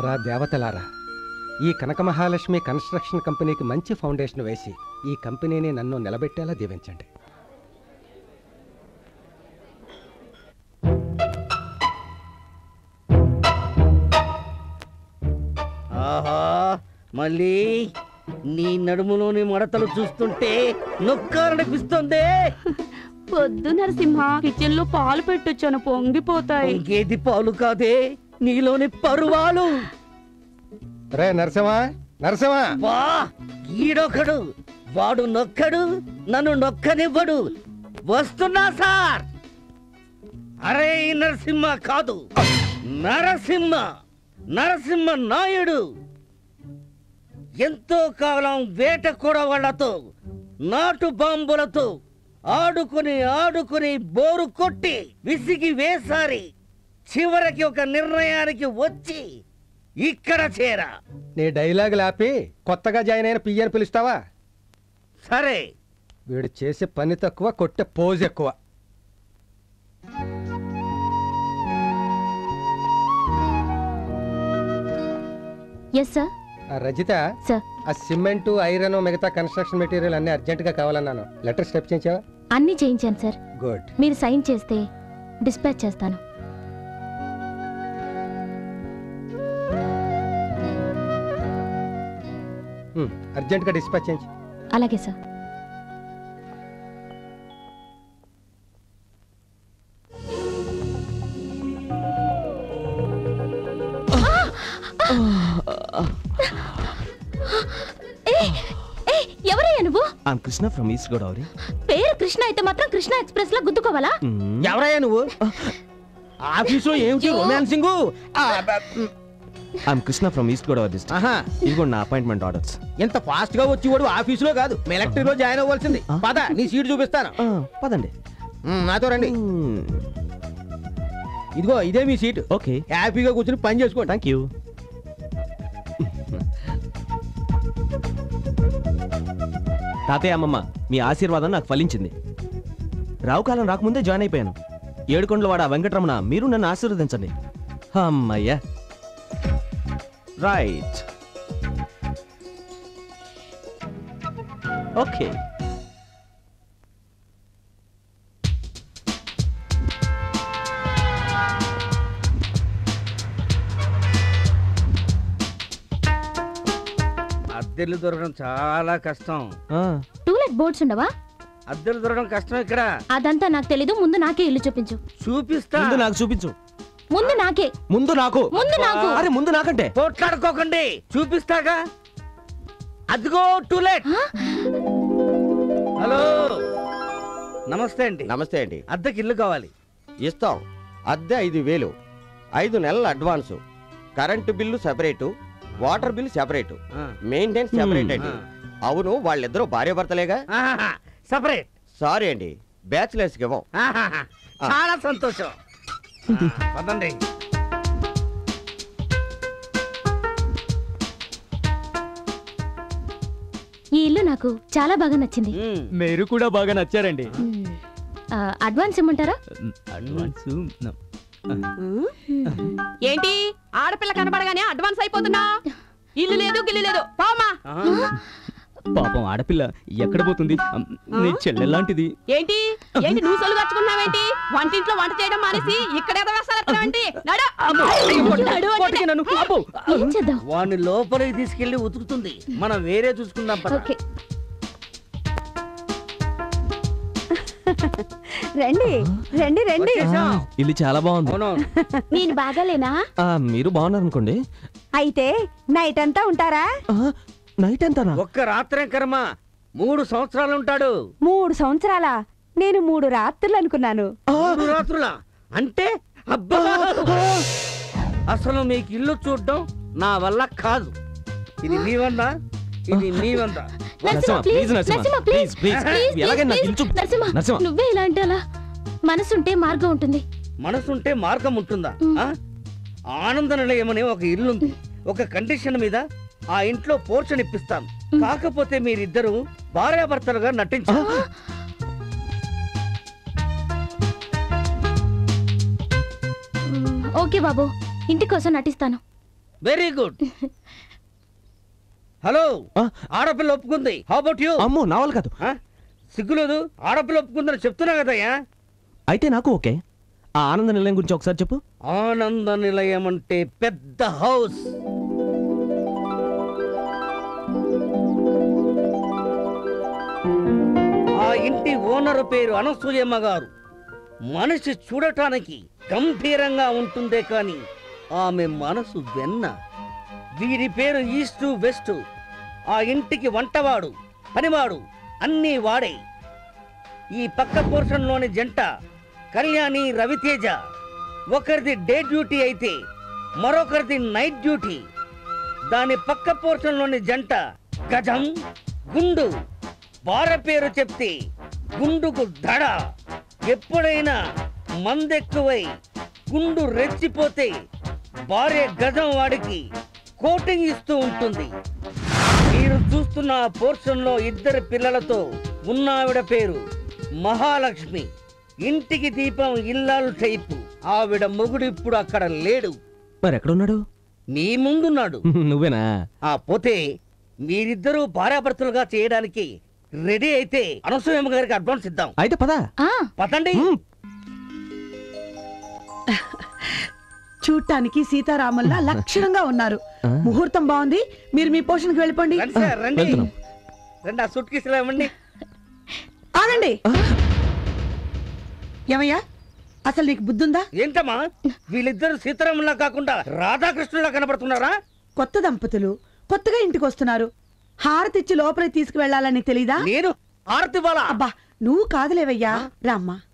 దేవతలారా దేవతలారా ఈ కనక మహాలక్ష్మి కన్స్ట్రక్షన్ కంపెనీకి మంచి ఫౌండేషన్ వేసి ఈ కంపెనీని నన్ను నిలబెట్టేలా దీవించండి ఆహా మళ్ళీ నీ నడుములోని మడతలు చూస్తుంటే నొక్కాలనిపిస్తుంది వద్దు నరసింహ కిచెన్ లో పాలు పెట్టొచ్చాను పొంగిపోతాయి ఇంకేది పాలు కాదే నీలోని పరువాలు రే నరసింహ నరసింహ వా ఈడొకడు వాడు నొక్కడు నన్ను నొక్కనివ్వడు వస్తున్నా సార్ అరే ఈ నరసింహ కాదు నరసింహ నరసింహ నాయుడు ఎంతో కాలం వేట వాళ్ళతో నాటు బాంబులతో ఆడుకుని ఆడుకుని బోరు కొట్టి విసిగి వేసారి చివరికి ఒక నిర్ణయానికి వచ్చి ఇక్కడ చేరా నీ డైలాగ్ ఆపి కొత్తగా జాయిన్ అయిన పియ్యని పిలుస్తావా సరే వీడు చేసే పని తక్కువ కొట్టే పోజ్ ఎక్కువ ఎస్ సార్ ఆ రజిత సార్ ఆ సిమెంట్ ఐరన్ మిగతా కన్స్ట్రక్షన్ మెటీరియల్ అన్ని అర్జెంటుగా కావాలన్నాను లెటర్ స్టెప్ చేయించావా అన్ని చేయించాను సార్ గుడ్ మీరు సైన్ చేస్తే డిస్పాచ్ చేస్తాను అర్జెంటుగా డిస్పాచ్ చేయించు అలాగే సార్ ఏయ్, ఏయ్, ఎవరయ్యా నువ్వు I'm Krishna from east Godavari పేరు కృష్ణ అయితే మాత్రం కృష్ణ ఎక్స్ప్రెస్ లా గుద్దుకోవాలా ఎవరయ్యా నువ్వు ఆఫీసు ఏమిటి romancing I'm Krishna from east Godavari district ఆహా ఇదిగో నా అపాయింట్మెంట్ ఆర్డర్స్ ఇంత ఫాస్ట్ గా వచ్చి వాడు ఆఫీసులో కాదు ఎలక్ట్రిక్ లో జాయిన్ అవ్వాల్సింది పద నీ సీట్ చూపిస్తాను పదండి మ్, నాతో రండి ఇదిగో ఇదే మీ సీట్ ఓకే హ్యాపీగా కూర్చుని పని చేసుకోండి థ్యాంక్ యూ తాతయ్య అమ్మమ్మ మీ ఆశీర్వాదం నాకు ఫలించింది రావు కాలం రాకముందే జాయిన్ అయిపోయాను ఏడుకొండల వాడ వెంకటరమణ మీరు నన్ను ఆశీర్వదించండి అమ్మయ్యా రైట్ ఓకే అద్దెలు దొరకడం చాలా కష్టం టూలెట్ బోర్డ్స్ ఉండవా అద్దెలు దొరకడం కష్టం ఇక్కడ అదంతా నాకు తెలీదు ముందు నాకే ఇల్లు చూపించు చూపిస్తా ముందు నాకు చూపించు ముందు నాకే ముందు నాకు ముందు నాకు అరే ముందు నాకంటే పోట్లాడుకోకండి చూపిస్తాగా అదిగో టూలెట్ హలో నమస్తే అండి నమస్తే అండి అద్దెకి ఇల్లు కావాలి ఇస్తాం అద్దె ఐదు వేలు ఐదు నెలల advance current bill separate water bill separate ఆ. మెయింటెనెన్స్ సెపరేట్ అండి ఆ. అవును వాళ్ళిద్దరూ భార్య భర్తలేగా ఆహాహా, సపరేట్ సారీ అండి బ్యాచిలర్స్కి ఇవ్వం ఆహాహా, చాలా సంతోషం ఆ, పదండి ఈ ఇల్లు నాకు చాలా బాగా నచ్చింది ఉమ్. మీరు కూడా బాగా నచ్చారండి మ్మ్. ఆ, అడ్వాన్స్ ఇమ్మంటారా అడ్వాన్స్ ఏంటి ఆడపిల్ల కనబడగానే అడ్వాన్స్ అయిపోతున్నా ఇల్లు లేదు గిల్లు లేదు పోమా ఆ, పాపం ఆడపిల్ల ఎక్కడ పోతుంది అమ్, నీ చెల్లెలాంటిది ఏంటి ఏంటి నువ్వు సొల్లు కచ్చుకున్నావేంటి వంటింట్లో వంట చేయడం మానేసి ఇక్కడ ఏదో వేస్తారంటే నడు నడు అంటే నన్ను అబ్బో! ఏం చేద్దాం వాడిని లోపలికి తీసుకెళ్లి ఉతుకుతుంది మనం వేరే చూసుకుందాం పద. ఓకే రండి రండి రండి వచ్చేసాం. ఇల్లు చాలా బాగుంది అవునవును నేను బాగాలేనా ఆ, మీరు బాగున్నారు అనుకోండి అయితే నైట్ అంతా ఉంటారా నైట్ ఎంతనా ఒక్క రాత్రే కర్మ మూడు సంవత్సరాలు ఉంటాడు మూడు సంవత్సరాల నేను మూడు రాత్రులు అనుకున్నాను మూడు రాత్రుల అంటే అబ్బా అసలు మీకు ఇల్లు చూడడం నా వల్ల కాదు ఇది మీ వంద ఇది మీ వంద Narasimha please Narasimha please please please ఎలాగైనా నాకు ఇల్లు చూపు. నరసింహ నరసింహ. నువ్వే ఇలా అంటే అలా మనసుంటే మార్గం ఉంటుంది మనసుంటే మార్గం ఉంటుందా ఆ? ఆనంద నిలయం అనే ఒక ఇల్లుంది ఒక కండిషన్ మీద ఆ ఇంట్లో పోర్షన్ ఇప్పిస్తాను కాకపోతే మీరిద్దరు భార్యాభర్తలుగా నటించారు మ్మ్, ఓకే బాబు ఇంటి కోసం నటిస్తాను వెరీ గుడ్ హలో ఆ? ఆడపిల్ల ఒప్పుకుంది హౌ అబౌట్ యూ అమ్మో నా వల్ల కాదు సిగ్గులేదు ఆడపిల్ల ఒప్పుకుందని చెప్తున్నా కదయ్యా అయితే నాకు ఓకే ఆ ఆనంద నిలయం గురించి ఒకసారి చెప్పు ఆనంద నిలయం అంటే పెద్ద హౌస్ ఆ ఇంటి ఓనర్ పేరు అనసూయమ్మ గారు మనిషి చూడటానికి గంభీరంగా ఉంటుందే కాని ఆమె మనసు వెన్న వీరి పేరు ఈస్టు వెస్ట్ ఆ ఇంటికి వంటవాడు పనివాడు అన్నీ వాడే ఈ పక్క పోర్షన్లోని జంట కళ్యాణి రవితేజ ఒకరిది డే డ్యూటీ అయితే మరొకరిది నైట్ డ్యూటీ దాని పక్క పోర్షన్లోని జంట గజం గుండు బార పేరు చెప్తే గుండుకు దడ ఎప్పుడైనా మందెక్కువై గుండు రెచ్చిపోతే భార్య గజం వాడికి కోటింగ్ ఇస్తూ ఉంటుంది మీరు చూస్తున్న ఆ పోర్షన్లో ఇద్దరు పిల్లలతో ఉన్నావిడ పేరు మహాలక్ష్మి ఇంటికి దీపం ఇల్లాలు టైపు ఆవిడ మొగుడు ఇప్పుడు అక్కడ లేడు మరి ఎక్కడున్నాడు నీ ముందున్నాడు నువ్వేనా ఆ పోతే మీరిద్దరూ భార్యాభర్తలుగా చేయడానికి రెడీ అయితే అనసూయమ్మ గారికి అడ్వాన్స్ ఇద్దాం అయితే పదా పదండి చూడటానికి సీతారాముల్లా లక్షణంగా ఉన్నారు ముహూర్తం బాగుంది మీరు మీ పోషణకి వెళ్ళిపోండి రండి సార్ రండి వెళ్తున్నాం. రండి ఆ సూట్ కేసులు ఇవ్వండి ఆగండి ఏమయ్యా అసలు నీకు బుద్ధుందా ఏంటమ్మా వీళ్ళిద్దరు సీతారాములా కాకుండా రాధాకృష్ణులా కనబడుతున్నారా కొత్త దంపతులు కొత్తగా ఇంటికి వస్తున్నారు హారతిచ్చి లోపలికి తీసుకువెళ్ళాలని తెలీదా నేను ఆరతి బాల అబ్బా నువ్వు కాదులేవయ్యా రామ్మా